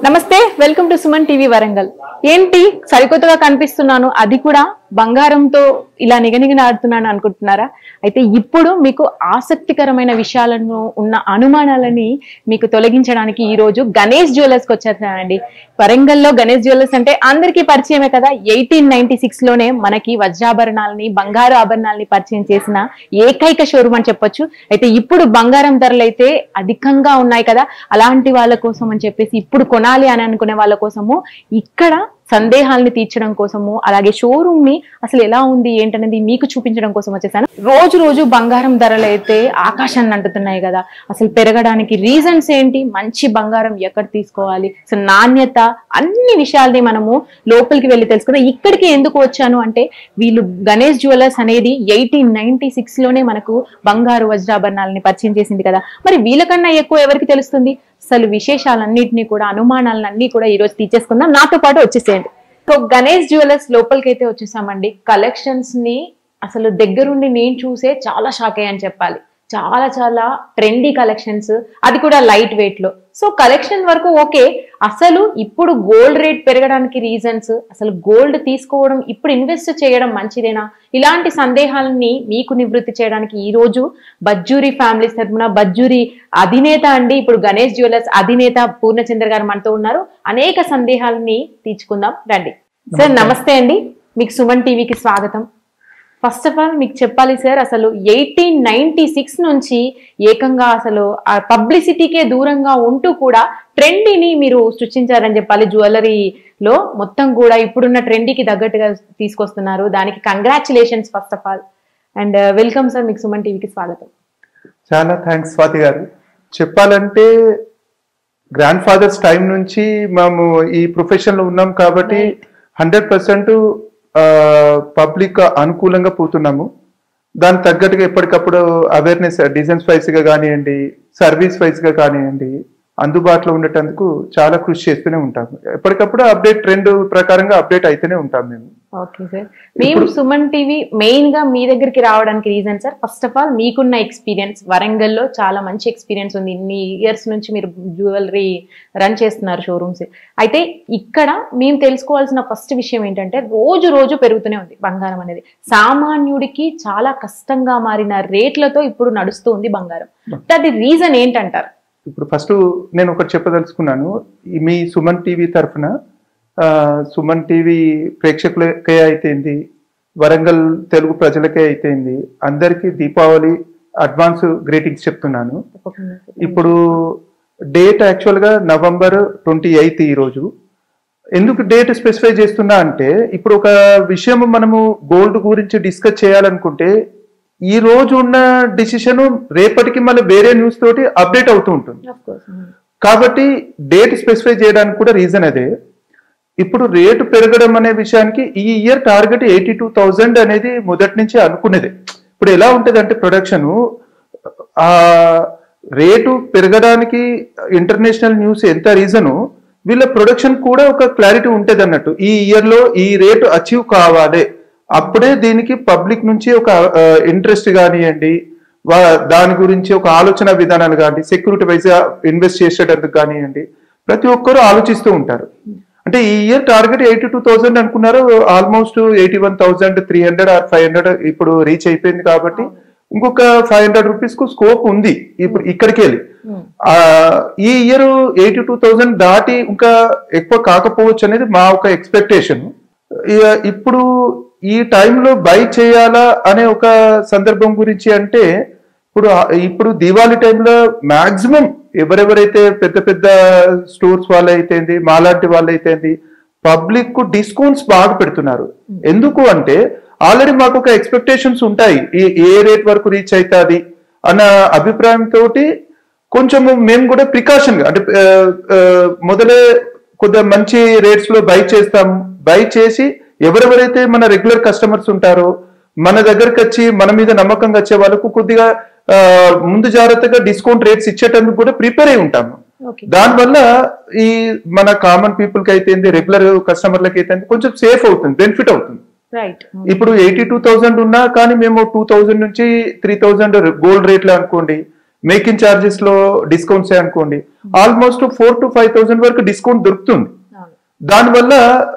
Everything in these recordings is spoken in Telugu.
నమస్తే welcome to Suman TV Warangal ఏంటి సరికొత్తగా కనిపిస్తున్నాను అది కూడా బంగారంతో ఇలా నిగనిగనాడుతున్నాను అనుకుంటున్నారా అయితే ఇప్పుడు మీకు ఆసక్తికరమైన విషయాలను ఉన్న అనుమానాలని మీకు తొలగించడానికి ఈ రోజు గణేష్ జ్యువెలర్స్ కి వచ్చేస్తున్నానండి వరంగల్లో గణేష్ జ్యువెలర్స్ అంటే అందరికీ పరిచయమే కదా ఎయిటీన్ నైన్టీ సిక్స్ లోనే మనకి వజ్రాభరణాలని బంగారు ఆభరణాలని పరిచయం చేసిన ఏకైక షోరూమ్ అని చెప్పొచ్చు అయితే ఇప్పుడు బంగారం ధరలు అయితే అధికంగా ఉన్నాయి కదా అలాంటి వాళ్ళ కోసం అని చెప్పేసి ఇప్పుడు కొనాలి అని అనుకునే వాళ్ళ కోసము ఇక్కడ సందేహాల్ని తీర్చడం కోసము అలాగే షోరూమ్ ని అసలు ఎలా ఉంది ఏంటనేది మీకు చూపించడం కోసం వచ్చేసాను రోజు రోజు బంగారం ధరలు అయితే ఆకాశాన్ని అంటుతున్నాయి కదా అసలు పెరగడానికి రీజన్స్ ఏంటి మంచి బంగారం ఎక్కడ తీసుకోవాలి అసలు నాణ్యత అన్ని విషయాల్ని మనము లోపలికి వెళ్ళి తెలుసుకుందాం ఇక్కడికి ఎందుకు వచ్చాను అంటే వీళ్ళు గణేష్ జ్యువెలర్స్ అనేది ఎయిటీన్ నైన్టీ సిక్స్ లోనే మనకు బంగారు వజ్రాభరణాలని పరిచయం చేసింది కదా మరి వీళ్ళకన్నా ఎక్కువ ఎవరికి తెలుస్తుంది అసలు విశేషాలన్నింటినీ కూడా అనుమానాలన్నీ కూడా ఈ రోజు తీసేసుకుందాం నాతో పాటు వచ్చేసేయండి సో గణేష్ జ్యువెలర్స్ లోపలికి అయితే వచ్చేసామండి కలెక్షన్స్ ని అసలు దగ్గరుండి నేను చూసే చాలా షాక్ అయ్యాను చెప్పాలి చాలా చాలా ట్రెండీ కలెక్షన్స్ అది కూడా లైట్ వెయిట్ లో సో కలెక్షన్ వరకు ఓకే అసలు ఇప్పుడు గోల్డ్ రేట్ పెరగడానికి రీజన్స్ అసలు గోల్డ్ తీసుకోవడం ఇప్పుడు ఇన్వెస్ట్ చేయడం మంచిదేనా ఇలాంటి సందేహాలని మీకు నివృత్తి చేయడానికి ఈ రోజు బజ్జూరి ఫ్యామిలీస్ తరఫున బజ్జూరి అధినేత అండి ఇప్పుడు గణేష్ జ్యువెలర్స్ అధినేత పూర్ణచంద్ర గారు మనతో ఉన్నారు అనేక సందేహాలని తీర్చుకుందాం రండి సార్ నమస్తే అండి మీకు సుమన్ టీవీకి స్వాగతం ఫస్ట్ ఆఫ్ ఆల్ మీకు చెప్పాలి సార్ అసలు ఎయిటీన్ నైన్టీ సిక్స్ నుంచి ఏకంగా అసలు ఆ పబ్లిసిటీకే దూరంగా ఉంటూ కూడా ట్రెండీని మీరు సృష్టించారని చెప్పాలి జ్యువెలరీలో మొత్తం కూడా ఇప్పుడున్న ట్రెండీకి తగ్గట్టుగా తీసుకొస్తున్నారు దానికి congratulations first of all and welcome sir మీకు సుమన్ టీవీకి స్వాగతం చాలా థ్యాంక్స్ స్వాతి గారు చెప్పాలంటే గ్రాండ్ ఫాదర్స్ టైం నుంచి మేము ఈ ప్రొఫెషన్ లో ఉన్నాం కాబట్టి హండ్రెడ్ పర్సెంట్ పబ్లిక్ అనుకూలంగా పోతున్నాము దానికి తగ్గట్టుగా ఎప్పటికప్పుడు అవేర్నెస్ డిజైన్స్ వైజ్ గా కానివ్వండి సర్వీస్ వైజ్ గా కానివ్వండి అందుబాటులో ఉండేటందుకు చాలా కృషి చేస్తూనే ఉంటాము ఎప్పటికప్పుడు అప్డేట్ ట్రెండ్ ప్రకారంగా అప్డేట్ అయితేనే ఉంటాం మేము ఓకే సార్ మేము సుమన్ టీవీ మెయిన్ గా మీ దగ్గరికి రావడానికి reason sir first of all మీకున్న ఎక్స్పీరియన్స్ వరంగల్లో చాలా మంచి ఎక్స్పీరియన్స్ ఉంది ఇన్ని ఇయర్స్ నుంచి మీరు జ్యువెలరీ రన్ చేస్తున్నారు షోరూమ్స్ అయితే ఇక్కడ మేము తెలుసుకోవాల్సిన ఫస్ట్ విషయం ఏంటంటే రోజు రోజు పెరుగుతూనే ఉంది బంగారం అనేది సామాన్యుడికి చాలా కష్టంగా మారిన రేట్లతో ఇప్పుడు నడుస్తూ ఉంది బంగారం అది రీజన్ ఏంటంటారు ఇప్పుడు ఫస్ట్ నేను ఒకటి చెప్పదలుచుకున్నాను ఈ మీ సుమన్ టీవీ తరఫున ఆ, సుమన్ టీవీ ప్రేక్షకులకే అయితేంది వరంగల్ తెలుగు ప్రజలకే అయితేంది అందరికీ దీపావళి అడ్వాన్స్ గ్రీటింగ్స్ చెప్తున్నాను ఇప్పుడు డేట్ యాక్చువల్గా నవంబర్ ట్వంటీ ఎయిత్ ఈరోజు ఎందుకు డేట్ స్పెసిఫై చేస్తున్నా అంటే ఇప్పుడు ఒక విషయం మనము గోల్డ్ గురించి డిస్కస్ చేయాలనుకుంటే ఈ రోజు ఉన్న డిసిషన్ రేపటికి మళ్ళీ వేరే న్యూస్ తోటి అప్డేట్ అవుతూ ఉంటుంది కాబట్టి డేట్ స్పెసిఫై చేయడానికి కూడా రీజన్ అదే ఇప్పుడు రేటు పెరగడం అనే విషయానికి ఈ year target eighty two thousand అనేది మొదటి నుంచి అనుకునేది ఇప్పుడు ఎలా ఉంటుంది అంటే ప్రొడక్షన్ ఆ రేటు పెరగడానికి ఇంటర్నేషనల్ న్యూస్ ఎంత రీజను వీళ్ళ ప్రొడక్షన్ కూడా ఒక క్లారిటీ ఉంటుంది అన్నట్టు ఈ ఇయర్ లో ఈ రేటు అచీవ్ కావాలి అప్పుడే దీనికి పబ్లిక్ నుంచి ఒక ఇంట్రెస్ట్ కానివ్వండి వా- దాని గురించి ఒక ఆలోచన విధానాలు కానీ సెక్యూరిటీ వైజ్ ఇన్వెస్ట్ చేసేటందుకు కానివ్వండి ప్రతి ఒక్కరూ ఆలోచిస్తూ ఉంటారు అంటే ఈ year target eighty two thousand అనుకున్నారు almost eighty one thousand three hundred or five hundred ఇప్పుడు రీచ్ అయిపోయింది కాబట్టి ఇంకొక ఫైవ్ హండ్రెడ్ రూపీస్ కు స్కోప్ ఉంది ఇప్పుడు ఇక్కడికి వెళ్ళి ఆ, ఈ ఇయర్ ఎయిటీ టూ థౌసండ్ దాటి ఇంకా ఎక్కువ కాకపోవచ్చు అనేది మా ఒక ఎక్స్పెక్టేషన్ ఇప్పుడు ఈ టైంలో బై చేయాలా అనే ఒక సందర్భం గురించి అంటే ఇప్పుడు ఆ- ఇప్పుడు దివాళీ టైంలో మాక్సిమం ఎవరెవరైతే పెద్ద పెద్ద స్టోర్స్ వాళ్ళు అయితేంది మాలాంటి వాళ్ళు అయితేంది పబ్లిక్ కు డిస్కౌంట్స్ బాగా పెడుతున్నారు ఎందుకు అంటే ఆల్రెడీ మాకు ఒక ఎక్స్పెక్టేషన్స్ ఉంటాయి ఈ ఏ రేట్ వరకు రీచ్ అవుతుంది అన్న అభిప్రాయంతో కొంచెం మేము కూడా ప్రికాషన్ గా అంటే ఆ, ఆ, మొదలే కొద్దిగా మంచి రేట్స్ లో బై చేస్తాం బై చేసి ఎవరెవరైతే మన రెగ్యులర్ కస్టమర్స్ ఉంటారో మన దగ్గరకు వచ్చి మన మీద నమ్మకంగా వచ్చే వాళ్ళకు కొద్దిగా ఆ, ముందు జాగ్రత్తగా డిస్కౌంట్ రేట్స్ ఇచ్చేటందుకు కూడా ప్రిపేర్ అయి ఉంటాము ఓకే దానివల్ల ఈ మన కామన్ పీపుల్ కి అయితే రెగ్యులర్ కస్టమర్లకి అయితే కొంచెం సేఫ్ అవుతుంది బెనిఫిట్ అవుతుంది రైట్ ఇప్పుడు ఎయిటీ టూ థౌసండ్ ఉన్నా కానీ మేము టూ థౌజండ్ నుంచి త్రీ థౌజండ్ గోల్డ్ రేట్లు అనుకోండి మేకింగ్ చార్జెస్ లో డిస్కౌంట్స్ అనుకోండి almost four to five thousand వరకు డిస్కౌంట్ దొరుకుతుంది అవును. దానివల్ల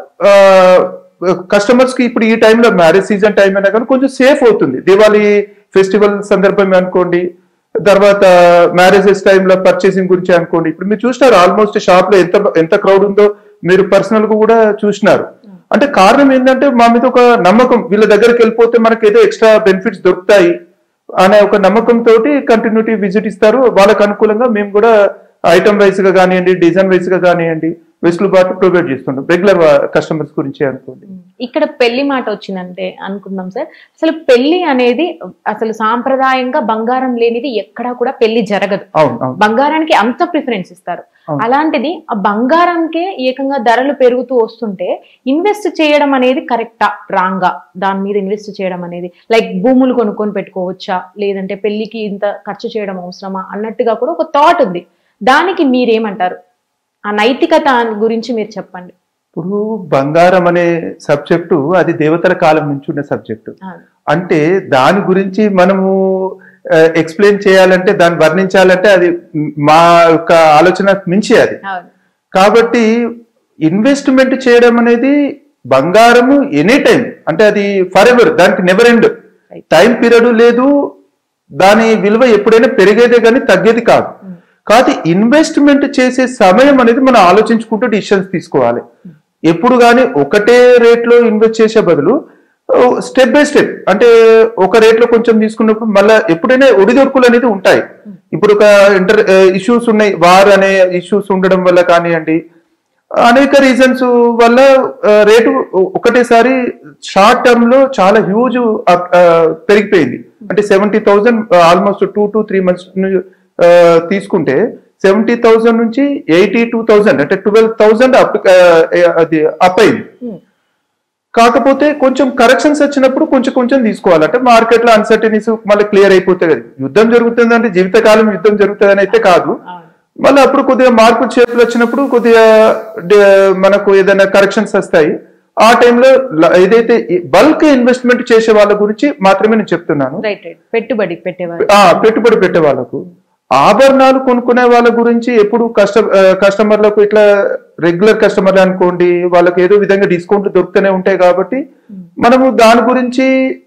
కస్టమర్స్ కి ఇప్పుడు ఈ టైంలో మ్యారేజ్ సీజన్ టైం అయినా కానీ కొంచెం సేఫ్ అవుతుంది దివాళీ ఫెస్టివల్ సందర్భం అనుకోండి తర్వాత మ్యారేజెస్ టైంలో పర్చేసింగ్ గురించి అనుకోండి ఇప్పుడు మీరు చూసినారు ఆల్మోస్ట్ షాప్ లో ఎంత ఎంత క్రౌడ్ ఉందో మీరు పర్సనల్ గా కూడా చూసినారు అంటే కారణం ఏంటంటే మా మీద ఒక నమ్మకం వీళ్ళ దగ్గరికి వెళ్ళిపోతే మనకి ఏదో ఎక్స్ట్రా బెనిఫిట్స్ దొరుకుతాయి అనే ఒక నమ్మకం తోటి కంటిన్యూటీ విజిట్ ఇస్తారు వాళ్ళకి అనుకూలంగా మేము కూడా ఐటమ్ వైజ్ గా కానివ్వండి డిజైన్ వైజ్ గా కానివ్వండి వెసులుబాటు ప్రొవైడ్ చేస్తుంటాం రెగ్యులర్ కస్టమర్స్ గురించి అనుకోండి ఇక్కడ పెళ్లి మాట వచ్చిందంటే అనుకుందాం సార్ అసలు పెళ్లి అనేది అసలు సాంప్రదాయంగా బంగారం లేనిది ఎక్కడా కూడా పెళ్లి జరగదు అవును అవును బంగారానికి అంత ప్రిఫరెన్స్ ఇస్తారు అవును. అలాంటిది ఆ బంగారానికే ఏకంగా ధరలు పెరుగుతూ వస్తుంటే ఇన్వెస్ట్ చేయడం అనేది కరెక్టా రాంగా దాని మీద ఇన్వెస్ట్ చేయడం అనేది లైక్ భూములు కొనుక్కొని పెట్టుకోవచ్చా లేదంటే పెళ్లికి ఇంత ఖర్చు చేయడం అవసరమా అన్నట్టుగా కూడా ఒక థాట్ ఉంది దానికి మీరేమంటారు ఆ నైతికత గురించి మీరు చెప్పండి ఇప్పుడు బంగారం అనే సబ్జెక్టు అది దేవతల కాలం నుంచి ఉన్న సబ్జెక్టు అవును. అంటే దాని గురించి మనము ఎక్స్ప్లెయిన్ చేయాలంటే దాన్ని వర్ణించాలంటే అది మా యొక్క ఆలోచన మించి అది అవును కాబట్టి ఇన్వెస్ట్మెంట్ చేయడం అనేది బంగారము ఎనీ టైం అంటే అది ఫర్ ఎవర్ దానికి never end Right. Time period లేదు దాని విలువ ఎప్పుడైనా పెరిగేదే కానీ తగ్గేది కాదు కాదు ఇన్వెస్ట్మెంట్ చేసే సమయం అనేది మనం ఆలోచించుకుంటూ డిసిషన్స్ తీసుకోవాలి ఎప్పుడు కానీ ఒకటే రేట్లో ఇన్వెస్ట్ చేసే బదులు స్టెప్ బై స్టెప్ అంటే ఒక రేట్లో కొంచెం తీసుకున్నప్పుడు మళ్ళీ ఎప్పుడైనా ఒడిదొడుకులు అనేది ఉంటాయి ఇప్పుడు ఒక ఇంటర్ ఇష్యూస్ ఉన్నాయి వార్ అనే ఇష్యూస్ ఉండడం వల్ల కానివ్వండి అనేక రీజన్స్ వల్ల ఆ, రేటు ఒకటేసారి షార్ట్ టర్మ్ లో చాలా హ్యూజ్ పెరిగిపోయింది అంటే seventy thousand almost two to three months తీసుకుంటే సెవెంటీ థౌసండ్ నుంచి ఎయిటీ టూ థౌసండ్ అంటే ట్వెల్వ్ థౌసండ్ అప్ అది అప్ అయింది Hmm. కాకపోతే కొంచెం కరెక్షన్స్ వచ్చినప్పుడు కొంచెం కొంచెం తీసుకోవాలి అంటే మార్కెట్ లో అన్సర్టనీస్ మళ్ళీ క్లియర్ అయిపోతాయి కదా యుద్ధం జరుగుతుంది అంటే జీవితకాలం యుద్ధం జరుగుతుందని అయితే కాదు అవును మళ్ళీ అప్పుడు కొద్దిగా మార్పు చేతులు వచ్చినప్పుడు కొద్దిగా డ- మనకు ఏదైనా కరెక్షన్స్ వస్తాయి ఆ టైంలో ల- ఏదైతే బల్క్ ఇన్వెస్ట్మెంట్ చేసే వాళ్ళ గురించి మాత్రమే నేను చెప్తున్నాను రైట్ రైట్ పెట్టుబడి పెట్టేవారు ఆ పెట్టుబడి పెట్టే వాళ్ళకు ఆభరణాలు కొనుక్కునే వాళ్ళ గురించి ఎప్పుడు కస్ట ఆ, కస్టమర్లకు ఇట్లా రెగ్యులర్ కస్టమర్లు అనుకోండి వాళ్ళకి ఏదో విధంగా డిస్కౌంట్లు దొరుకుతూనే ఉంటాయి కాబట్టి మనము దాని గురించి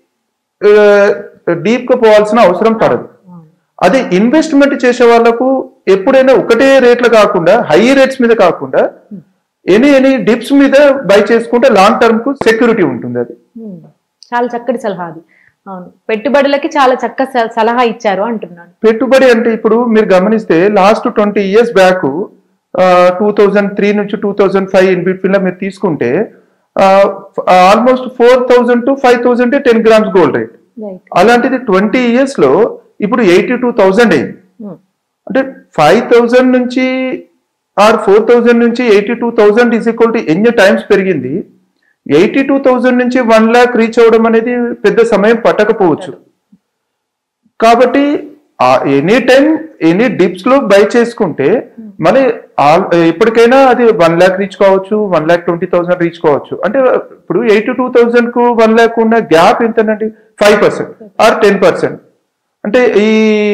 డీప్ గా పోవాల్సిన అవసరం పడదు అవును. అదే ఇన్వెస్ట్మెంట్ చేసే వాళ్ళకు ఎప్పుడైనా ఒకటే రేట్లు కాకుండా హై రేట్స్ మీద కాకుండా ఎనీ ఎనీ డిప్స్ మీద బై చేసుకుంటే లాంగ్ టర్మ్ కు సెక్యూరిటీ ఉంటుంది అది Hmm. చాలా చక్కటి సలహా అది అవును పెట్టుబడులకి చాలా చక్క స- సలహా ఇచ్చారు అంటున్నాను పెట్టుబడి అంటే ఇప్పుడు మీరు గమనిస్తే last twenty years back two thousand three నుంచి two thousand five in between లో మీరు తీసుకుంటే almost four thousand to five thousand ten grams gold rate right అలాంటిది ట్వంటీ ఇయర్స్ లో ఇప్పుడు ఎయిటీ టూ థౌజండ్ అయింది అంటే ఫైవ్ థౌజండ్ నుంచి ఆర్ ఫోర్ థౌజండ్ నుంచి eighty two thousand is equal to ఎన్ని టైమ్స్ పెరిగింది ఎయిటీ టూ థౌజండ్ నుంచి వన్ లాక్ రీచ్ అవ్వడం అనేది పెద్ద సమయం పట్టకపోవచ్చు కాబట్టి ఎనీ టైం ఎనీ డిప్స్ లో బై చేసుకుంటే మన ఎప్పటికైనా అది వన్ లాక్ రీచ్ కావచ్చు one lakh twenty thousand reach కావచ్చు అంటే ఇప్పుడు ఎయిటీ టూ థౌసండ్ కు వన్ లాక్ ఉన్న గ్యాప్ ఎంతనండి five percent or ten percent అంటే ఈ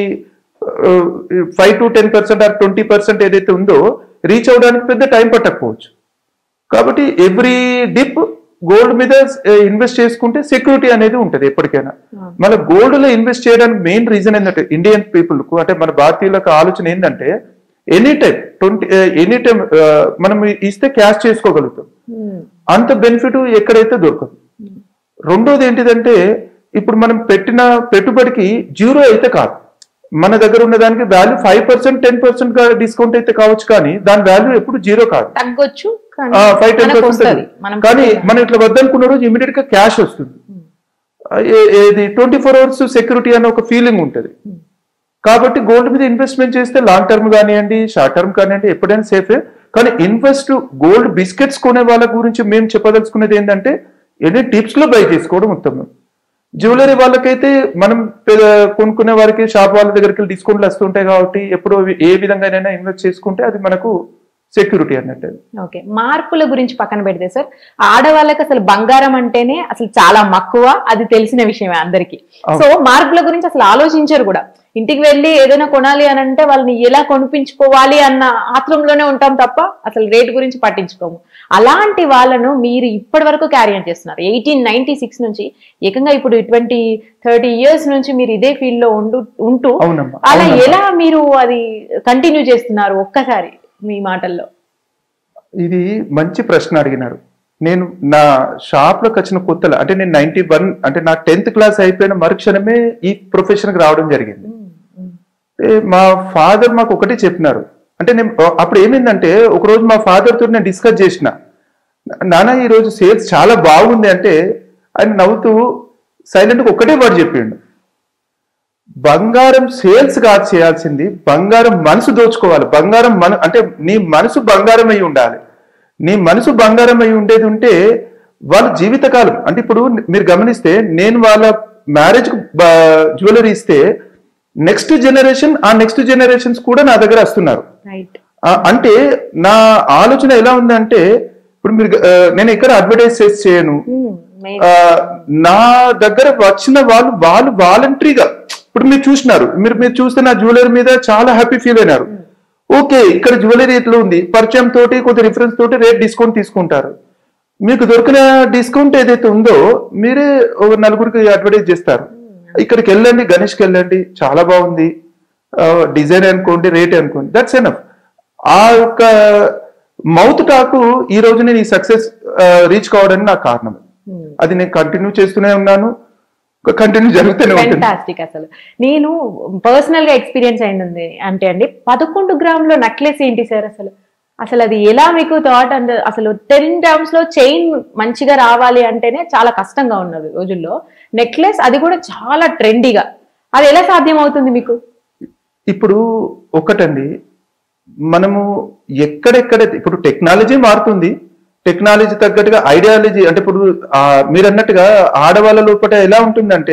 five to ten percent or twenty percent ఏదైతే ఉందో రీచ్ అవడానికి పెద్ద టైం పట్టకపోవచ్చు కాబట్టి ఎవ్రీ డిప్ గోల్డ్ మీద ఇన్వెస్ట్ చేసుకుంటే సెక్యూరిటీ అనేది ఉంటుంది ఎప్పటికైనా మన గోల్డ్ లో ఇన్వెస్ట్ చేయడానికి మెయిన్ రీజన్ ఏంటంటే ఇండియన్ పీపుల్ కు అంటే మన భారతీయులకు ఆలోచన ఏంటంటే any time twenty any time మనం ఇస్తే క్యాష్ చేసుకోగలుగుతాం అంత బెనిఫిట్ ఎక్కడైతే దొరకదు రెండోది ఏంటిదంటే ఇప్పుడు మనం పెట్టిన పెట్టుబడికి జీరో అయితే కాదు మన దగ్గర ఉన్న దానికి value five percent ten percent discount అయితే కావచ్చు కానీ దాని వాల్యూ ఎప్పుడు జీరో కాదు తగ్గొచ్చు కానీ ఫైవ్ టెన్ మనకు పర్సెంట్ వస్తది. మనం కానీ పెట్టిన- మనం ఇట్లా వద్దనుకున్న రోజు ఇమీడియట్ గా క్యాష్ వస్తుంది ఆ, ఏ- ఏది ట్వంటీ ఫోర్ అవర్స్ సెక్యూరిటీ అనే ఒక ఫీలింగ్ ఉంటుంది కాబట్టి గోల్డ్ మీద ఇన్వెస్ట్మెంట్ చేస్తే లాంగ్ టర్మ్ కానివ్వండి షార్ట్ టర్మ్ కానివ్వండి ఎప్పుడైనా సేఫే కానీ ఇన్వెస్ట్ గోల్డ్ బిస్కెట్స్ కొనే వాళ్ళ గురించి మేము చెప్పదలుచుకునేది ఏంటంటే ఎన్ని టిప్స్ లో బై చేసుకోవడం ఉత్తమం జ్యువెలరీ వాళ్ళకైతే మనం పె- కొనుక్కునే వారికి షాప్ వాళ్ళ దగ్గరికి డిస్కౌంట్లు వస్తుంటాయి కాబట్టి ఎప్పుడు అవి ఏ విధంగానైనా ఇన్వెస్ట్ చేసుకుంటే అది మనకు సెక్యూరిటీ అన్నట్టు ఓకే మార్పుల గురించి పక్కన పెడితే సార్ ఆడవాళ్ళకి అసలు బంగారం అంటేనే అసలు చాలా మక్కువ అది తెలిసిన విషయమే అందరికి అవును. సో మార్పుల గురించి అసలు ఆలోచించరు కూడా ఇంటికి వెళ్ళి ఏదైనా కొనాలి అని అంటే వాళ్ళని ఎలా కొనిపించుకోవాలి అన్న ఆత్రంలోనే ఉంటాం తప్ప అసలు రేట్ గురించి పట్టించుకోము అలాంటి వాళ్ళను మీరు ఇప్పటి వరకు క్యారీ ఆన్ చేస్తున్నారు ఎయిటీన్ నైన్టీ సిక్స్ నుంచి ఏకంగా ఇప్పుడు ట్వంటీ థర్టీ ఇయర్స్ నుంచి మీరు ఇదే ఫీల్డ్ లో ఉండు ఉంటూ అవునమ్మా అలా అవునమ్మా. ఎలా మీరు అది కంటిన్యూ చేస్తున్నారు ఒక్కసారి మీ మాటల్లో ఇది మంచి ప్రశ్న అడిగినారు నేను నా షాప్ లోకి వచ్చిన కొత్తలో అంటే నేను నైన్టీ వన్ అంటే నా టెన్త్ క్లాస్ అయిపోయిన మరుక్షణమే ఈ ప్రొఫెషన్ కి రావడం జరిగింది అంటే మా ఫాదర్ మాకు ఒకటే చెప్పినారు అంటే నేను అప్పుడు ఏమైందంటే ఒక రోజు మా ఫాదర్ తోటి నేను డిస్కస్ చేసిన నాన్న ఈ రోజు సేల్స్ చాలా బాగుంది అంటే ఆయన నవ్వుతూ సైలెంట్ గా ఒకటే వర్డ్ చెప్పిండు బంగారం సేల్స్ కాదు చేయాల్సింది బంగారం మనసు దోచుకోవాలి బంగారం మన అంటే నీ మనసు బంగారం అయి ఉండాలి నీ మనసు బంగారం అయి ఉండేది ఉంటే వాళ్ళ జీవితకాలం అంటే ఇప్పుడు మీరు గమనిస్తే నేను వాళ్ళ మ్యారేజ్ జ్యువెలరీ ఇస్తే నెక్స్ట్ జనరేషన్ ఆ నెక్స్ట్ జనరేషన్స్ కూడా నా దగ్గర వస్తున్నారు రైట్ ఆ, అంటే నా ఆలోచన ఎలా ఉందంటే ఇప్పుడు మీరు ఆ, నేను ఎక్కడ అడ్వర్టైజ్ చేసి చేయను ఆ, నా దగ్గర వచ్చిన వాళ్ళు వాళ్ళు వాలంటరీగా ఇప్పుడు మీరు చూసినారు మీరు మీరు చూస్తే నా జ్యువెలరీ మీద చాలా హ్యాపీ ఫీల్ అయినారు ఓకే ఇక్కడ జ్యువెలరీ ఎట్లా ఉంది పరిచయం తోటి కొద్ది రిఫరెన్స్ తోటి రేట్ డిస్కౌంట్ తీసుకుంటారు మీకు దొరికిన డిస్కౌంట్ ఏదైతే ఉందో మీరే ఒక నలుగురికి అడ్వర్టైజ్ చేస్తారు ఇక్కడికి వెళ్ళండి గణేష్కి వెళ్ళండి చాలా బాగుంది డిజైన్ అనుకోండి రేట్ అనుకోండి దట్స్ ఎనఫ్ ఆ యొక్క మౌత్ టాకు ఈ రోజు నేను ఈ సక్సెస్ రీచ్ కావడానికి నాకు కారణం అది నేను కంటిన్యూ చేస్తూనే ఉన్నాను కంటిన్యూ జరుగుతూనే ఉంటుంది ఫెంటాస్టిక్ అసలు నేను పర్సనల్ గా ఎక్స్పీరియన్స్ అయింది అంటే అండి పదకొండు గ్రాముల నెక్లెస్ ఏంటి సార్ అసలు అసలు అది ఎలా మీకు థాట్ అండ్ అసలు టెన్ గ్రామ్స్ లో చైన్ మంచిగా రావాలి అంటేనే చాలా కష్టంగా ఉన్నది రోజుల్లో నెక్లెస్ అది కూడా చాలా ట్రెండీగా అది ఎలా సాధ్యం అవుతుంది మీకు ఇప్పుడు ఒకటండి మనము ఎక్కడెక్కడ ఇప్పుడు టెక్నాలజీ మారుతుంది టెక్నాలజీ తగ్గట్టుగా ఐడియాలజీ అంటే ఇప్పుడు ఆ, మీరు అన్నట్టుగా ఆడవాళ్ళ లోపల ఎలా ఉంటుందంటే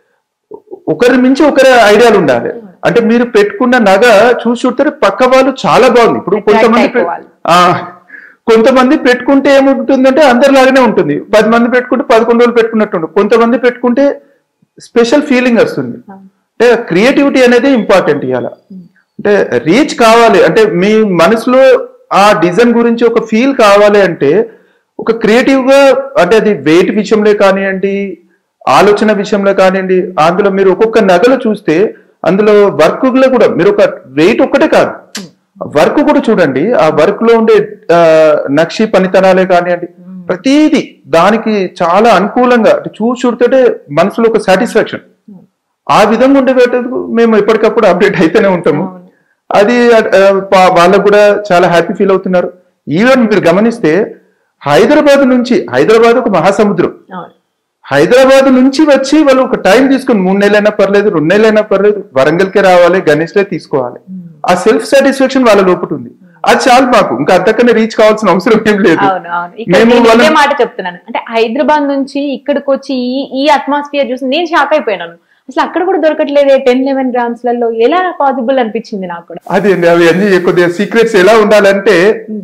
ఒకరి మించి ఒకరి ఐడియాలు ఉండాలి అంటే మీరు పెట్టుకున్న నగ చూసి చూస్తే పక్క వాళ్ళు చాలా బాగుంది ఇప్పుడు Attract కొంతమంది పె- అయిపోవాలి. ఆ, కొంతమంది పెట్టుకుంటే ఏముంటుందంటే అందరిలాగానే ఉంటుంది పది మంది పెట్టుకుంటే పదకొండు రోజులు పెట్టుకున్నట్టు ఉంటుంది. కొంతమంది పెట్టుకుంటే స్పెషల్ ఫీలింగ్ వస్తుంది అంటే క్రియేటివిటీ అనేది ఇంపార్టెంట్ ఇవాళ అంటే రీచ్ కావాలి అంటే మీ మనసులో ఆ డిజైన్ గురించి ఒక ఫీల్ కావాలి అంటే ఒక క్రియేటివ్ గా అంటే అది వెయిట్ విషయంలో కానివ్వండి ఆలోచన విషయంలో కానివ్వండి అందులో మీరు ఒక్కొక్క నగలు చూస్తే అందులో వర్క్ లో కూడా మీరు ఒక వెయిట్ ఒక్కటే కాదు వర్క్ కూడా చూడండి ఆ వర్క్ లో ఉండే ఆ, నక్షి పనితనాలే కానివ్వండి ప్రతిదీ దానికి చాలా అనుకూలంగా అంటే చూసి చూడితే మనసులో ఒక సాటిస్ఫాక్షన్ ఆ విధంగా ఉండేటప్పుడు మేము ఎప్పటికప్పుడు అప్డేట్ అయితేనే ఉంటాము అది ఆ, పా- వాళ్ళకు కూడా చాలా హ్యాపీ ఫీల్ అవుతున్నారు ఈవెన్ మీరు గమనిస్తే హైదరాబాద్ నుంచి హైదరాబాద్ ఒక మహాసముద్రం అవును హైదరాబాద్ నుంచి వచ్చి వాళ్ళు ఒక టైం తీసుకుని మూడు నెలలైనా పర్లేదు రెండు నెలలైనా పర్లేదు వరంగల్కే రావాలి గణేష్లే తీసుకోవాలి ఆ సెల్ఫ్ సాటిస్ఫాక్షన్ వాళ్ళ లోపల ఉంది అది చాలు మాకు ఇంకా అంతకన్నా రీచ్ కావాల్సిన అవసరం ఏం లేదు అవును అవును ఇక్కడ మేము నేను వాళ్ళ ఇదే మాట చెప్తున్నాను అంటే హైదరాబాద్ నుంచి ఇక్కడికి వచ్చి ఈ ఈ అట్మాస్ఫియర్ చూసి నేను షాక్ అయిపోయినాను అసలు అక్కడ కూడా దొరకట్లేదే టెన్ లెవెన్ గ్రామ్స్ లలో ఎలా పాసిబుల్ అనిపించింది నాకు కూడా అది అండి అవి అన్ని కొద్దిగా సీక్రెట్స్ ఎలా ఉండాలంటే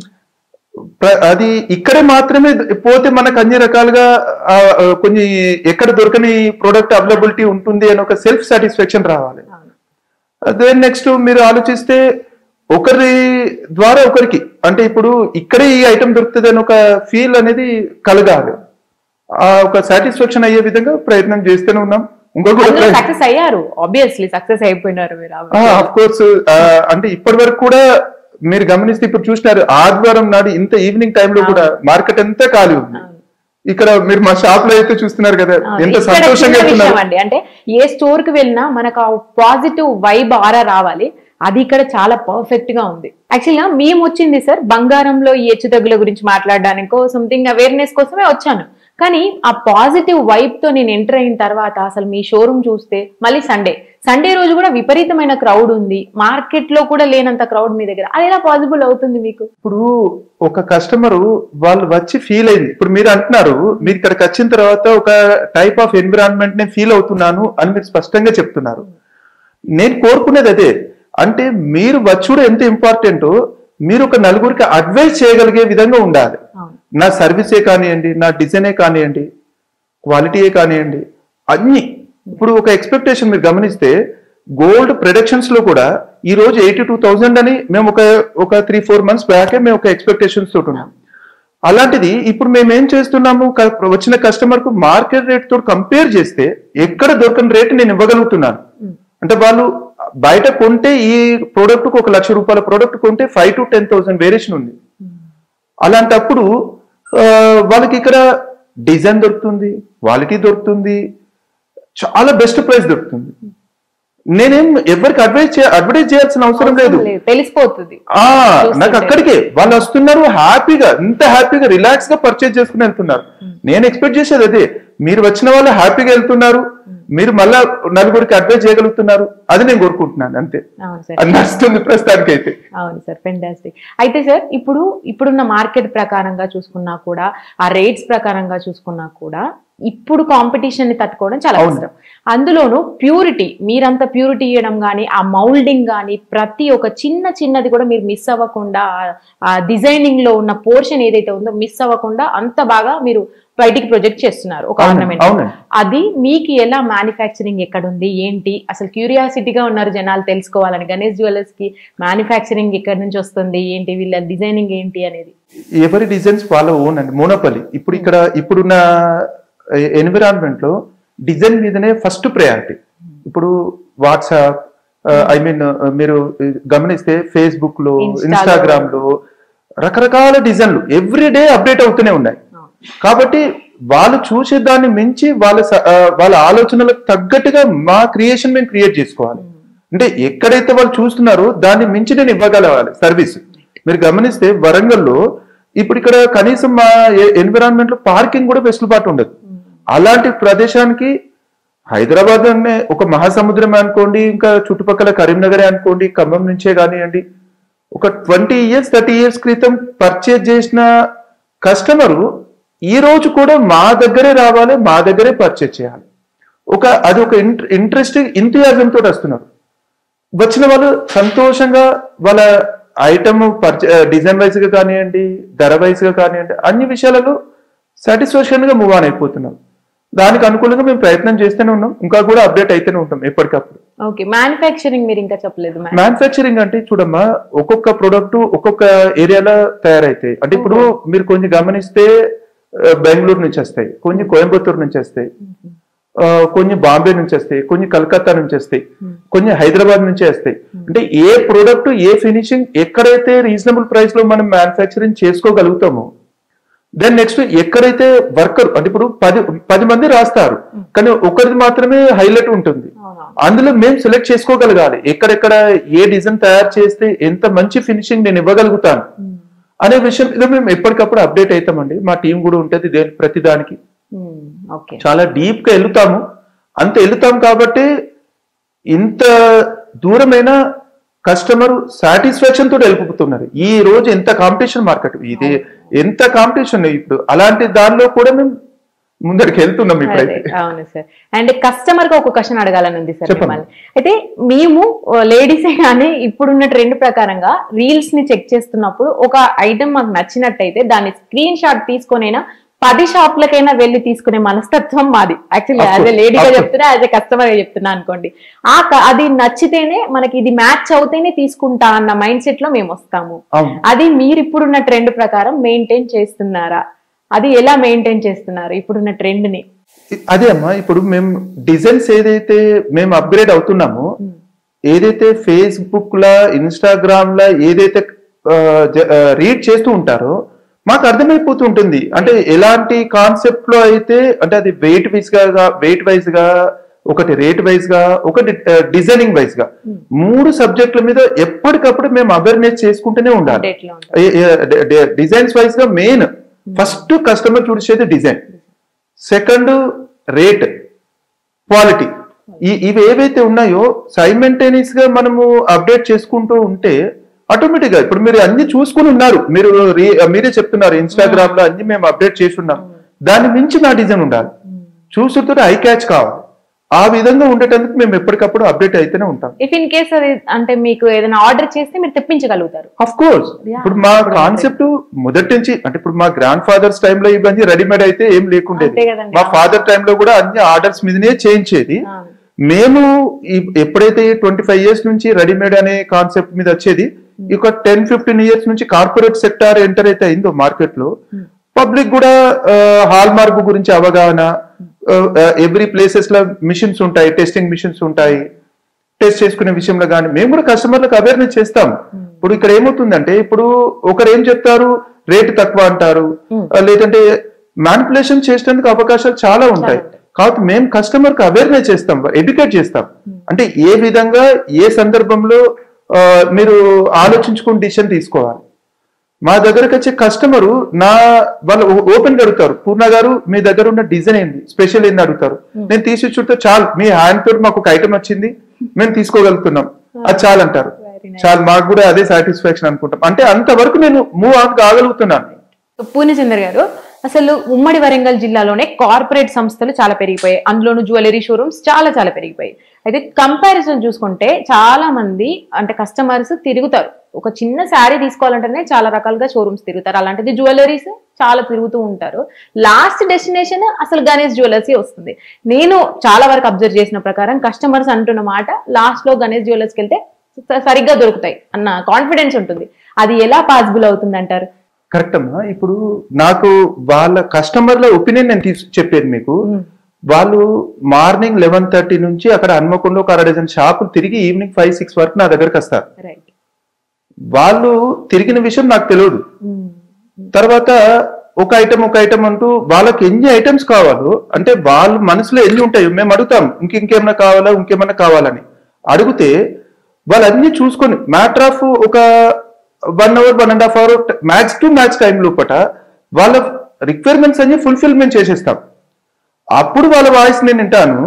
ప్ర- అది ఇక్కడే మాత్రమే పోతే మనకు అన్ని రకాలుగా ఆ, ఆ, కొన్ని ఎక్కడ దొరకని ప్రోడక్ట్ అవైలబిలిటీ ఉంటుంది అని ఒక సెల్ఫ్ సాటిస్ఫాక్షన్ రావాలి అదే నెక్స్ట్ మీరు ఆలోచిస్తే ఒకరి ద్వారా ఒకరికి అంటే ఇప్పుడు ఇక్కడే ఈ ఐటమ్ దొరుకుతుంది అని ఒక ఫీల్ అనేది కలగాలి ఆ ఒక సాటిస్ఫాక్షన్ అయ్యే విధంగా ప్రయత్నం చేస్తూనే ఉన్నాం ఇంకొక అందులో సక్సెస్ అయ్యారు ఆబ్వియస్లీ సక్సెస్ అయిపోయినారు మీరు ఆఫ్ కోర్స్ అంటే ఇప్పటి వరకు కూడా మీరు గమనిస్తే ఇప్పుడు చూసినారు ఆదివారం నాడు ఇంత ఈవినింగ్ టైంలో కూడా మార్కెట్ అంతా ఖాళీ ఉంది ఇక్కడ మీరు మా షాప్ లో అయితే చూస్తున్నారు కదా ఎంత ఇక్కడ సంతోషంగా చిన్న వెళ్తున్నారు విషయం అండి అంటే ఏ స్టోర్ కి వెళ్ళినా మనకు ఆ పాజిటివ్ వైబ్ ఆరా రావాలి అది ఇక్కడ చాలా పర్ఫెక్ట్ గా ఉంది యాక్చువల్ గా మేము వచ్చింది సార్ బంగారంలో ఈ హెచ్చుతగ్గుల గురించి మాట్లాడడానికో సంథింగ్ అవేర్నెస్ కోసమే వచ్చాను కానీ ఆ పాజిటివ్ వైబ్ తో నేను ఎంటర్ అయిన తర్వాత అసలు మీ షోరూమ్ చూస్తే మళ్ళీ సండే సండే రోజు కూడా విపరీతమైన క్రౌడ్ ఉంది మార్కెట్ లో కూడా లేనంత క్రౌడ్ మీ దగ్గర అది ఎలా పాసిబుల్ అవుతుంది మీకు ఇప్పుడు ఒక కస్టమర్ వాళ్ళు వచ్చి ఫీల్ అయింది ఇప్పుడు మీరు అంటున్నారు మీరు ఇక్కడికి వచ్చిన తర్వాత ఒక టైప్ ఆఫ్ ఎన్విరాన్మెంట్ నే ఫీల్ అవుతున్నాను అని మీరు స్పష్టంగా చెప్తున్నారు నేను కోరుకునేది అదే అంటే మీరు వచ్చుడు ఎంత ఇంపార్టెంట్ మీరు ఒక నలుగురికి అడ్వైస్ చేయగలిగే విధంగా ఉండాలి అవును నా సర్వీసే కానివ్వండి నా డిజైనే కానివ్వండి క్వాలిటీయే కానివ్వండి అన్ని ఇప్పుడు ఒక ఎక్స్పెక్టేషన్ మీరు గమనిస్తే గోల్డ్ ప్రొడక్షన్స్ లో కూడా ఈ రోజు ఎయిటీ టూ థౌజండ్ అని మేము ఒక ఒక త్రీ ఫోర్ మంత్స్ బ్యాకే మేము ఒక ఎక్స్పెక్టేషన్స్ తోటి ఉన్నాం అలాంటిది ఇప్పుడు మేము ఏం చేస్తున్నాము క- వచ్చిన కస్టమర్ కు మార్కెట్ రేట్ తో కంపేర్ చేస్తే ఎక్కడ దొరకని రేట్ నేను ఇవ్వగలుగుతున్నాను అంటే వాళ్ళు బయట కొంటే ఈ ప్రోడక్ట్ కు ఒక లక్ష రూపాయల ప్రోడక్ట్ కొంటే five to ten thousand variation ఉంది అలాంటప్పుడు ఆ, వాళ్ళకి ఇక్కడ డిజైన్ దొరుకుతుంది క్వాలిటీ దొరుకుతుంది చాలా బెస్ట్ ప్రైస్ దొరుకుతుంది నేనేం ఎవరికి అడ్వైజ్ చే అడ్వర్టైజ్ చేయాల్సిన అవసరం లేదు లేదు, తెలిసిపోతుంది ఆ చూస్తుంటే. నాకు అక్కడికే వాళ్ళు వస్తున్నారు హ్యాపీగా ఇంత హ్యాపీగా రిలాక్స్ గా పర్చేజ్ చేసుకుని వెళ్తున్నారు నేను ఎక్స్పెక్ట్ చేసేది అదే మీరు వచ్చిన వాళ్ళు హ్యాపీగా వెళ్తున్నారు మీరు మళ్ళా నలుగురికి అడ్వైజ్ చేయగలుగుతున్నారు అది నేను కోరుకుంటున్నాను అంతే అవును సార్ అది నడుస్తుంది ప్రస్తుతానికి అయితే అవును సార్ ఫెంటాస్టిక్ అయితే సార్ ఇప్పుడు ఇప్పుడున్న మార్కెట్ ప్రకారంగా చూసుకున్నా కూడా ఆ రేట్స్ ప్రకారంగా చూసుకున్నా కూడా ఇప్పుడు కాంపిటీషన్ ని తట్టుకోవడం చాలా అవును. కష్టం అందులోనూ ప్యూరిటీ మీరంత ప్యూరిటీ ఇవ్వడం కానీ ఆ మౌల్డింగ్ కానీ ప్రతి ఒక చిన్న చిన్నది కూడా మీరు మిస్ అవ్వకుండా ఆ- ఆ డిజైనింగ్ లో ఉన్న పోర్షన్ ఏదైతే ఉందో మిస్ అవ్వకుండా అంత బాగా మీరు బయటికి ప్రొజెక్ట్ చేస్తున్నారు ఒక అవును, ఆర్నమెంట్ అవునండి. అది మీకు ఎలా మ్యానుఫ్యాక్చరింగ్ ఎక్కడ ఉంది ఏంటి అసలు క్యూరియాసిటీగా ఉన్నారు జనాలు తెలుసుకోవాలని గణేష్ జ్యువెలర్స్ కి మ్యానుఫ్యాక్చరింగ్ ఎక్కడి నుంచి వస్తుంది ఏంటి వీళ్ళ డిజైనింగ్ ఏంటి అనేది ఎవరి డిజైన్స్ వాళ్ళ ఓన్ అండి మోనోపలి ఇప్పుడు ఇక్కడ ఇప్పుడున్న ఎన్విరాన్మెంట్ లో డిజైన్ మీదనే ఫస్ట్ ప్రయారిటీ ఇప్పుడు వాట్సాప్ ఐ మీన్ మీరు గమనిస్తే ఫేస్బుక్ లో Insta లో. ఇన్స్టాగ్రామ్ లో రకరకాల డిజైన్లు ఎవ్రీ డే అప్డేట్ అవుతూనే ఉన్నాయి కాబట్టి వాళ్ళు చూసే దాన్ని మించి వాళ్ళ స- ఆ, వాళ్ళ ఆలోచనలకు తగ్గట్టుగా మా క్రియేషన్ మేము క్రియేట్ చేసుకోవాలి అంటే ఎక్కడైతే వాళ్ళు చూస్తున్నారో దాన్ని మించి నేను ఇవ్వగలగాలి సర్వీస్ మీరు గమనిస్తే వరంగల్లో ఇప్పుడు ఇక్కడ కనీసం మా ఎన్విరాన్మెంట్ లో పార్కింగ్ కూడా వెసులుబాటు ఉండదు అలాంటి ప్రదేశానికి హైదరాబాద్ అనే ఒక మహాసముద్రం అనుకోండి ఇంకా చుట్టుపక్కల కరీంనగర్ అనుకోండి ఖమ్మం నుంచే కానివ్వండి ఒక ట్వంటీ ఇయర్స్ థర్టీ ఇయర్స్ క్రితం పర్చేజ్ చేసిన కస్టమరు ఈ రోజు కూడా మా దగ్గరే రావాలి మా దగ్గరే పర్చేజ్ చేయాలి ఒక అది ఒక ఇంట్రెస్టింగ్ ఇంతియాజం తోటి వస్తున్నారు వచ్చిన వాళ్ళు సంతోషంగా వాళ్ళ ఐటమ్ డిజైన్ వైజ్ గా కానివ్వండి ధర వైజ్ గా కానివ్వండి అన్ని విషయాలలో సాటిస్ఫాక్షన్ గా మూవ్ ఆన్ అయిపోతున్నాం దానికి అనుకూలంగా మేము ప్రయత్నం చేస్తూనే ఉన్నాం ఇంకా కూడా అప్డేట్ అయితేనే ఉంటాం ఎప్పటికప్పుడు ఓకే మ్యానుఫ్యాక్చరింగ్ మీరు ఇంకా చెప్పలేదు మ్యామ్ మ్యానుఫ్యాక్చరింగ్ అంటే చూడమ్మా ఒక్కొక్క ప్రొడక్ట్ ఒక్కొక్క ఏరియాలో తయారైతాయి అంటే ఇప్పుడు మీరు కొంచెం గమనిస్తే ఆ, బెంగళూరు నుంచి వస్తాయి కొన్ని కోయంబత్తూరు నుంచి వస్తాయి ఆ, కొన్ని బాంబే నుంచి వస్తాయి కొన్ని కలకత్తా నుంచి వస్తాయి కొన్ని హైదరాబాద్ నుంచి వస్తాయి అంటే ఏ ప్రోడక్ట్ ఏ ఫినిషింగ్ ఎక్కడైతే రీజనబుల్ ప్రైస్ లో మనం మ్యానుఫ్యాక్చరింగ్ చేసుకోగలుగుతామో దెన్ నెక్స్ట్ ఎక్కడైతే వర్కర్ అంటే ఇప్పుడు పది పది మంది రాస్తారు కానీ ఒకరిది మాత్రమే హైలైట్ ఉంటుంది అవునవును. అందులో మేము సెలెక్ట్ చేసుకోగలగాలి ఎక్కడెక్కడ ఏ డిజైన్ తయారు చేస్తే ఎంత మంచి ఫినిషింగ్ నేను ఇవ్వగలుగుతాను అనే విషయం మీద మేము ఎప్పటికప్పుడు అప్డేట్ అవుతామండి మా టీం కూడా ఉంటుంది దే- ప్రతి దానికి ఓకే చాలా డీప్ గా వెళ్తాము అంత వెళ్తాం కాబట్టి ఇంత దూరమైన కస్టమర్ సాటిస్ఫాక్షన్ తోటి వెళ్ళిపోతున్నారు ఈ రోజు ఎంత కాంపిటీషన్ మార్కెట్ ఇది ఎంత కాంపిటీషన్ ఇప్పుడు అలాంటి దానిలో కూడా మేము ముందరికి వెళ్తున్నాం అదే, ఇప్పుడైతే అవును సార్ అండ్ కస్టమర్ కి ఒక క్వశ్చన్ అడగాలని ఉంది సార్ చెప్పండి. మిమ్మల్ని అయితే మేము లేడీసే కానీ ఇప్పుడున్న ట్రెండ్ ప్రకారంగా రీల్స్ ని చెక్ చేస్తున్నప్పుడు ఒక ఐటమ్ మాకు నచ్చినట్టయితే దాన్ని స్క్రీన్ షాట్ తీసుకొనైనా పది షాప్లకైనా వెళ్ళి తీసుకునే మనస్తత్వం మాది actually Of as a course, లేడీగా of course. చెప్తున్నా యాజ్ ఎ కస్టమర్ గా చెప్తున్నా అనుకోండి ఆ క- అది నచ్చితేనే మనకి ఇది మ్యాచ్ అవుతేనే తీసుకుంటా అన్న మైండ్ సెట్ లో మేము వస్తాము అవును అది మీరు ఇప్పుడున్న ట్రెండ్ ప్రకారం మెయింటైన్ చేస్తున్నారా అది ఎలా మెయింటైన్ చేస్తున్నారు ఇప్పుడున్న ట్రెండ్ ని అదే అమ్మా ఇప్పుడు మేము డిజైన్స్ ఏదైతే మేము అప్గ్రేడ్ అవుతున్నామో ఏదైతే ఫేస్బుక్ లా ఇన్స్టాగ్రామ్ లా ఏదైతే రీడ్ చేస్తూ ఉంటారో మాకు అర్థమైపోతూ ఉంటుంది అంటే ఎలాంటి కాన్సెప్ట్ లో అయితే అంటే అది వెయిట్ వైజ్ గా వెయిట్ వైజ్ గా ఒకటి రేట్ వైజ్ గా ఒకటి డిజైనింగ్ వైజ్ గా మూడు సబ్జెక్టుల మీద ఎప్పటికప్పుడు మేము అవేర్నెస్ చేసుకుంటూనే ఉండాలి అప్డేట్ లో ఉంటారు డిజైన్స్ వైజ్ గా మెయిన్ ఫస్ట్ కస్టమర్ చూసేది డిజైన్ సెకండ్ రేట్ క్వాలిటీ ఈ ఇవి ఏవైతే ఉన్నాయో సైమెంటేనియస్ గా మనము అప్డేట్ చేసుకుంటూ ఉంటే ఆటోమేటిక్ గా ఇప్పుడు మీరు అన్ని చూసుకుని ఉన్నారు మీరు రీ- మీరే చెప్తున్నారు ఇన్స్టాగ్రామ్ లో అన్ని మేము అప్డేట్ చేసి ఉన్నాం దాన్ని మించి నా డిజైన్ ఉండాలి చూసుకుంటే ఐ క్యాచ్ కావాలి ఆ విధంగా ఉండేటందుకు మేము ఎప్పటికప్పుడు అప్డేట్ అయితేనే ఉంటాం ఇఫ్ ఇన్ కేస్ అది అంటే మీకు ఏదైనా ఆర్డర్ చేస్తే మీరు తెప్పించగలుగుతారు అఫ్ కోర్స్ Yeah. ఇప్పుడు మా కాన్సెప్ట్ మొదటి నుంచి అంటే ఇప్పుడు మా గ్రాండ్ ఫాదర్స్ టైంలో ఇవన్నీ రెడీమేడ్ అయితే ఏం లేకుండేది అంతే కదండి. మా ఫాదర్ టైంలో కూడా అన్ని ఆర్డర్స్ మీదనే చేయించేది ఆ. మేము ఈ- ఎప్పుడైతే ట్వంటీ ఫైవ్ ఇయర్స్ నుంచి రెడీమేడ్ అనే కాన్సెప్ట్ మీద వచ్చేది ఒక టెన్ ఫిఫ్టీన్ ఇయర్స్ నుంచి కార్పొరేట్ సెక్టార్ ఎంటర్ అయితే అయిందో మార్కెట్ లో పబ్లిక్ కూడా హాల్ మార్క్ గురించి అవగాహన ఎవ్రీ ప్లేసెస్ లో మిషన్స్ ఉంటాయి టెస్టింగ్ మిషన్స్ ఉంటాయి టెస్ట్ చేసుకునే విషయంలో కానీ మేము కూడా కస్టమర్లకు అవేర్నెస్ చేస్తాం ఇప్పుడు ఇక్కడ ఏమవుతుందంటే ఇప్పుడు ఒకరు ఏం చెప్తారు రేటు తక్కువ అంటారు ఆ, లేదంటే మ్యానిపులేషన్ చేసేందుకు అవకాశాలు చాలా ఉంటాయి కాబట్టి మేము కస్టమర్ కి అవేర్నెస్ చేస్తాం ఎడ్యుకేట్ చేస్తాం అంటే ఏ విధంగా ఏ సందర్భంలో ఆ, మీరు ఆలోచించుకుని డిసిషన్ తీసుకోవాలి మా దగ్గరకు వచ్చే కస్టమరు నా వాళ్ళు ఓపెన్ అడుగుతారు పూర్ణ గారు మీ దగ్గర ఉన్న డిజైన్ ఏంది స్పెషల్ ఏంది అడుగుతారు నేను తీసి చుట్టూ చాలు మీ హ్యాండ్ తోటి మాకు ఒక ఐటమ్ వచ్చింది మేము తీసుకోగలుగుతున్నాం అది చాలు అంటారు Very nice. చాలు మాకు కూడా అదే సాటిస్ఫాక్షన్ అనుకుంటాం అంటే అంతవరకు నేను మూవ్ ఆన్ కాగలుగుతున్నాను పూర్ణచంద్ర గారు అసలు ఉమ్మడి వరంగల్ జిల్లాలోనే కార్పొరేట్ సంస్థలు చాలా పెరిగిపోయాయి అందులోను జ్యువెలరీ షోరూమ్స్ చాలా చాలా పెరిగిపోయాయి అయితే కంపారిజన్ చూసుకుంటే చాలా మంది అంటే కస్టమర్స్ తిరుగుతారు ఒక చిన్న శారీ తీసుకోవాలంటేనే చాలా రకాలుగా షోరూమ్స్ తిరుగుతారు అలాంటిది జ్యువెలరీస్ చాలా తిరుగుతూ ఉంటారు లాస్ట్ డెస్టినేషన్ అసలు గణేష్ జ్యువెలర్స్ వస్తుంది నేను చాలా వరకు అబ్జర్వ్ చేసిన ప్రకారం కస్టమర్స్ అంటున్న మాట లాస్ట్ లో గణేష్ జ్యువెలర్స్కి వెళ్తే స- సరిగ్గా దొరుకుతాయి అన్న కాన్ఫిడెన్స్ ఉంటుంది అది ఎలా పాసిబుల్ అవుతుంది అంటారు కరెక్ట్ అమ్మా ఇప్పుడు నాకు వాళ్ళ కస్టమర్ల ఒపీనియన్ నేను తీసు చెప్పేది మీకు వాళ్ళు మార్నింగ్ లెవెన్ థర్టీ నుంచి అక్కడ హన్మకొండ ఒక అర డజన్ షాపులు తిరిగి ఈవినింగ్ ఫైవ్ సిక్స్ వరకు నా దగ్గరకు వస్తారు రైట్ వాళ్ళు తిరిగిన విషయం నాకు తెలియదు తర్వాత ఒక ఐటమ్ ఒక ఐటమ్ అంటూ వాళ్ళకి ఎన్ని ఐటమ్స్ కావాలో అంటే వాళ్ళ మనసులో ఎన్ని ఉంటాయో మేము అడుగుతాం ఇంక ఇంకేమైనా కావాలా ఇంకేమైనా కావాలని అడిగితే వాళ్ళు అన్ని చూసుకొని మ్యాటర్ ఆఫ్ ఒక one hour one and half hour max to max time లోపట వాళ్ళ రిక్వైర్మెంట్స్ అన్ని ఫుల్ఫిల్మెంట్ చేసేస్తాం అప్పుడు వాళ్ళ వాయిస్ నేను వింటాను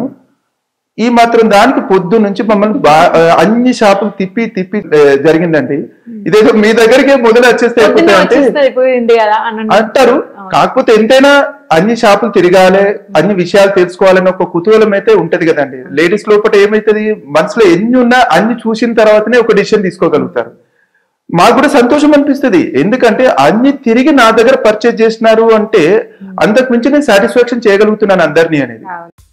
ఈ మాత్రం దానికి పొద్దు నుంచి మమ్మల్ని బా- ఆ, అన్ని షాపులు తిప్పి తిప్పి ఆ, జరిగిందండి ఇదేదో మీ దగ్గరికే మొదలు వచ్చేస్తే పొద్దున్న అయిపోతాయి అంటే వచ్చేస్తే అయిపోయింది కదా అన్న అంటారు కాకపోతే ఎంతైనా అన్ని షాపులు తిరగాలి అన్ని విషయాలు తెలుసుకోవాలని ఒక కుతూహలం అయితే ఉంటది కదండి లేడీస్ లోపల ఏమైతుంది మనసులో ఎన్ని ఉన్నా అన్ని చూసిన తర్వాతనే ఒక డిసిషన్ తీసుకోగలుగుతారు మాకు కూడా సంతోషం అనిపిస్తుంది ఎందుకంటే అన్ని తిరిగి నా దగ్గర పర్చేజ్ చేసినారు అంటే అంతకు మించి నేను సాటిస్ఫాక్షన్ చేయగలుగుతున్నాను అందరినీ అనేది అవును.